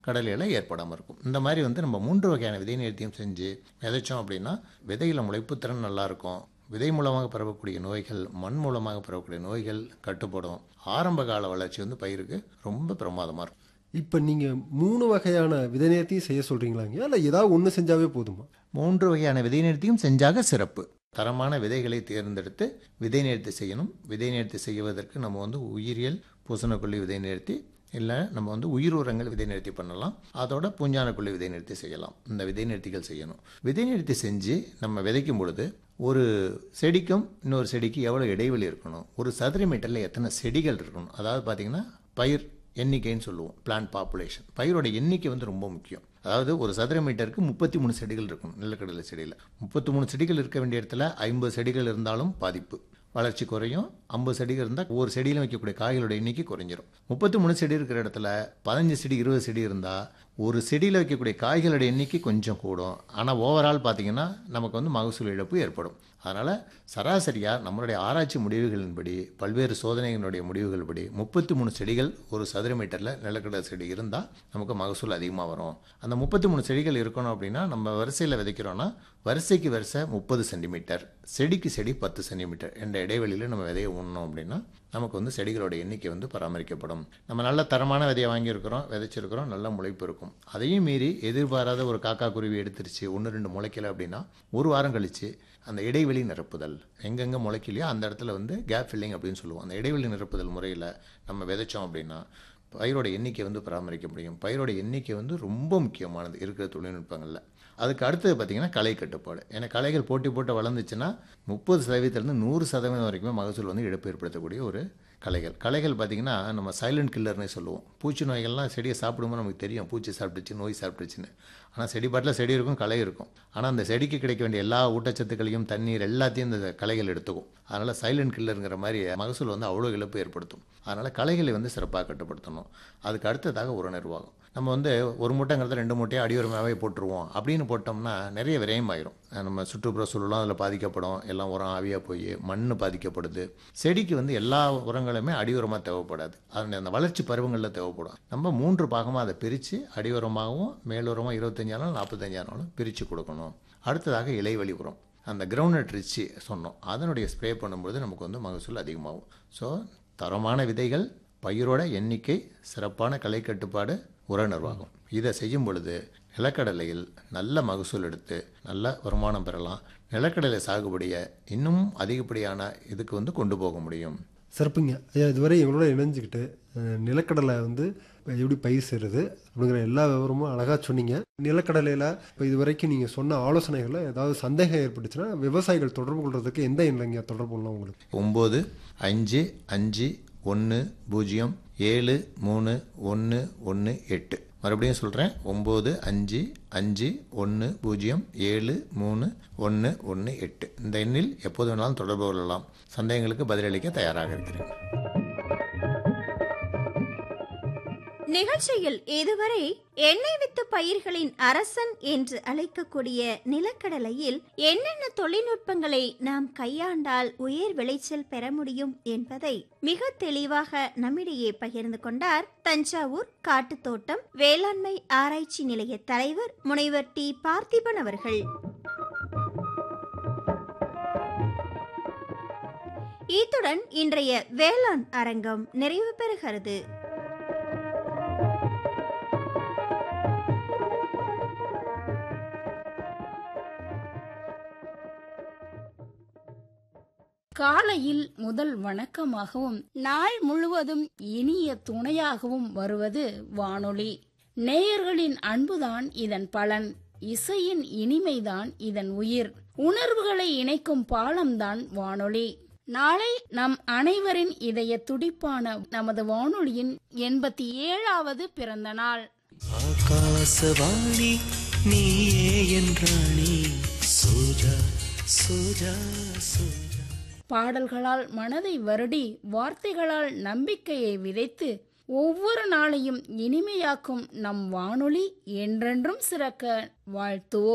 கடலையில் ஏற்படாமல் இருக்கும் இந்த மாதிரி வந்து நம்ம மூன்று வகையான விதை நேர்த்தியும் செஞ்சு விதைச்சோம் அப்படின்னா விதையில் முளைப்புத்திறன் நல்லா இருக்கும் விதை மூலமாக பரவக்கூடிய நோய்கள் மண் மூலமாக பரவக்கூடிய நோய்கள் கட்டுப்படும் ஆரம்ப கால வளர்ச்சி வந்து பயிருக்கு ரொம்ப பிரமாதமாக இருக்கும் இப்போ நீங்கள் மூணு வகையான விதைநேர்த்தியும் செய்ய சொல்கிறீங்களாங்க இல்லை ஏதாவது ஒன்று செஞ்சாவே போதுமா மூன்று வகையான விதை நேர்த்தியும் செஞ்சாக சிறப்பு தரமான விதைகளை தேர்ந்தெடுத்து விதை நேர்த்தி செய்யணும் விதை நேர்த்தி செய்வதற்கு நம்ம வந்து உயிரியல் பூசணக்கொல்லி விதை நேர்த்தி இல்லை நம்ம வந்து உயிர் உரங்கள் விதை நிறுத்தி பண்ணலாம் அதோட பூஞ்சானக்குள்ளி விதை நிறுத்தி செய்யலாம் இந்த விதை நிறுத்திகள் செய்யணும் விதை நிறுத்தி செஞ்சு நம்ம விதைக்கும் பொழுது ஒரு செடிக்கும் இன்னொரு செடிக்கு எவ்வளோ இடைவெளி இருக்கணும் ஒரு சதுர மீட்டரில் எத்தனை செடிகள் இருக்கணும் அதாவது பார்த்திங்கன்னா பயிர் எண்ணிக்கைன்னு சொல்லுவோம் பிளான்ட் பாப்புலேஷன் பயிரோட எண்ணிக்கை வந்து ரொம்ப முக்கியம் அதாவது ஒரு சதுர மீட்டருக்கு முப்பத்தி மூணு செடிகள் இருக்கும் நிலக்கடலை செடியில் முப்பத்தி மூணு செடிகள் இருக்க வேண்டிய இடத்துல ஐம்பது செடிகள் இருந்தாலும் பாதிப்பு வளர்ச்சி குறையும் ஐம்பது செடிகள் இருந்தால் ஒவ்வொரு செடியிலும் வைக்கக்கூடிய காய்களோட எண்ணிக்கை குறைஞ்சிரும் முப்பத்தி மூணு செடி இருக்கிற இடத்துல பதினஞ்சு செடி இருபது செடி இருந்தால் ஒரு செடியில் வைக்கக்கூடிய காய்களோட எண்ணிக்கை கொஞ்சம் கூடும் ஆனால் ஓவரால் பார்த்தீங்கன்னா நமக்கு வந்து மகசூல் இழப்பு ஏற்படும் அதனால் சராசரியாக நம்மளுடைய ஆராய்ச்சி முடிவுகளின்படி பல்வேறு சோதனைகளுடைய முடிவுகள் படி முப்பத்தி மூணு செடிகள் ஒரு சதுர மீட்டரில் நிலக்கடலை செடி இருந்தால் நமக்கு மகசூல் அதிகமாக வரும் அந்த முப்பத்தி மூணு செடிகள் இருக்கணும் அப்படின்னா நம்ம வரிசையில் விதைக்கிறோன்னா வரிசைக்கு வரிசை முப்பது சென்டிமீட்டர் செடிக்கு செடி பத்து சென்டிமீட்டர் என்ற இடைவெளியில் நம்ம விதையை உண்ணோம் அப்படின்னா நமக்கு வந்து செடிகளோட எண்ணிக்கை வந்து பராமரிக்கப்படும் நம்ம நல்ல தரமான விதையை வாங்கியிருக்கிறோம் விதைச்சிருக்கிறோம் நல்ல முளைப்பு இருக்கும் அதையும் மீறி எதிர்பாராத ஒரு காக்கா குருவி எடுத்துருச்சு ஒன்று ரெண்டு முளைக்கல அப்படின்னா ஒரு வாரம் கழித்து அந்த இடைவெளி நிரப்புதல் எங்கெங்கே முளைக்கலையோ அந்த இடத்துல வந்து கேப் ஃபில்லிங் அப்படின்னு சொல்லுவோம் அந்த இடைவெளி நிரப்புதல் முறையில் நம்ம விதைச்சோம் அப்படின்னா பயிரோட எண்ணிக்கை வந்து பராமரிக்க முடியும் பயிரோட எண்ணிக்கை வந்து ரொம்ப முக்கியமானது இருக்கிற தொழில்நுட்பங்களில் அதுக்கு அடுத்தது பார்த்திங்கன்னா களை கட்டுப்பாடு ஏன்னா களைகள் போட்டி போட்டு வளர்ந்துச்சுன்னா முப்பது சதவீதத்துலேருந்து நூறு சதவீதம் வரைக்குமே மகசூல் வந்து இழப்பு ஏற்படுத்தக்கூடிய ஒரு களைகள் களைகள் பார்த்திங்கன்னா நம்ம சைலண்ட் கில்லர்னே சொல்லுவோம் பூச்சி நோய்கள்லாம் செடியை சாப்பிடும்போது நமக்கு தெரியும் பூச்சி சாப்பிட்டுச்சு நோய் சாப்பிட்டுச்சுன்னு ஆனால் செடி பாட்டில் செடி இருக்கும் களை இருக்கும் ஆனால் அந்த செடிக்கு கிடைக்க வேண்டிய எல்லா ஊட்டச்சத்துக்களையும் தண்ணீர் எல்லாத்தையும் இந்த களைகள் எடுத்துக்கும் அதனால் சைலண்ட் கில்லருங்கிற மாதிரி மகசூல் வந்து அவ்வளோ இழப்பு ஏற்படுத்தும் அதனால் களைகளை வந்து சிறப்பாக கட்டுப்படுத்தணும் அதுக்கு அடுத்ததாக உர நிர்வாகம் நம்ம வந்து ஒரு மூட்டைங்கிறத ரெண்டு மூட்டையை அடியுரமாகவே போட்டுருவோம் அப்படின்னு போட்டோம்னா நிறைய விரயமாயிரும் நம்ம சுற்றுப்புற சூழலும் அதில் பாதிக்கப்படும் எல்லாம் உரம் ஆவியாக போய் மண் பாதிக்கப்படுது செடிக்கு வந்து எல்லா உரங்களுமே அடி உரமாக தேவைப்படாது அது அந்த வளர்ச்சி பருவங்களில் தேவைப்படும் நம்ம மூன்று பாகமாக அதை பிரித்து அடி உரமாகவும் மேலுரமாக இருபத்தஞ்சாலும் நாற்பத்தஞ்சானாலும் பிரித்து கொடுக்கணும் அடுத்ததாக இலைவழி உரம் அந்த கிரவுண்ட் ரிச்சி சொன்னோம் அதனுடைய ஸ்ப்ரே பண்ணும்பொழுது நமக்கு வந்து மகசூல் அதிகமாகும் ஸோ தரமான விதைகள் பயிரோட எண்ணிக்கை சிறப்பான கலை கட்டுப்பாடு உர நிர்வாகம் இதை செய்யும் பொழுது நிலக்கடலையில் நல்ல மகசூல் எடுத்து நல்ல வருமானம் பெறலாம் நிலக்கடலை சாகுபடியை இன்னும் அதிகப்படியான இதுக்கு வந்து கொண்டு போக முடியும் சிறப்புங்க ஐயா இதுவரை எங்களோட இணைஞ்சுக்கிட்டு அஹ், நிலக்கடலை வந்து எப்படி பயிர் செய்கிறது அப்படிங்கிற எல்லா விவரமும் அழகாக சொன்னீங்க நிலக்கடலையில் இப்போ இது வரைக்கும் நீங்கள் சொன்ன ஆலோசனைகளில் ஏதாவது சந்தேகம் ஏற்பட்டுச்சுன்னா விவசாயிகள் தொடர்பு கொள்றதுக்கு எந்த எண்ணிலைங்க தொடர்பு கொள்ளலாம் உங்களுக்கு ஒம்பது அஞ்சு அஞ்சு ஒன்று பூஜ்ஜியம் ஏழு மூணு ஒன்று ஒன்று எட்டு மறுபடியும் சொல்கிறேன் ஒம்பது அஞ்சு அஞ்சு ஒன்று பூஜ்ஜியம் ஏழு மூணு ஒன்று ஒன்று எட்டு இந்த எண்ணில் எப்போது வேணாலும் தொடர்பு கொள்ளலாம் சந்தேகங்களுக்கு பதிலளிக்க தயாராக இருக்கிறேன் நிகழ்ச்சியில் இதுவரை எண்ணெய் வித்து பயிர்களின் அரசன் என்று அழைக்கக்கூடிய நிலக்கடலையில் என்னென்ன தொழில்நுட்பங்களை நாம் கையாண்டால் உயர் விளைச்சல் பெற முடியும் என்பதை மிக தெளிவாக நம்மிடையே பகிர்ந்து கொண்டார் தஞ்சாவூர் காட்டுத்தோட்டம் வேளாண்மை ஆராய்ச்சி நிலைய தலைவர் முனைவர் டி பார்த்திபன் அவர்கள் இத்துடன் இன்றைய வேளாண் அரங்கம் நிறைவு பெறுகிறது காலையில் முதல் வணக்கமாகவும் நாள் முழுவதும் இனிய துணையாகவும் வருவது வானொலி நேயர்களின் அன்புதான் இதன் பலன் இசையின் இனிமைதான் இதன் உயிர் உணர்வுகளை இணைக்கும் பாலம்தான் வானொலி நாளை நம் அனைவரின் இதய துடிப்பான நமது வானொலியின் எண்பத்தி ஏழாவது பிறந்த நாள் ஆகாசவாணி நீயே என்றாணி சோஜா சோஜா சோஜா பாடல்களால் மனதை வருடி வார்த்தைகளால் நம்பிக்கையை விதைத்து ஒவ்வொரு நாளையும் இனிமையாக்கும் நம் வானொலி என்றென்றும் சிறக்க வாழ்த்துவோம்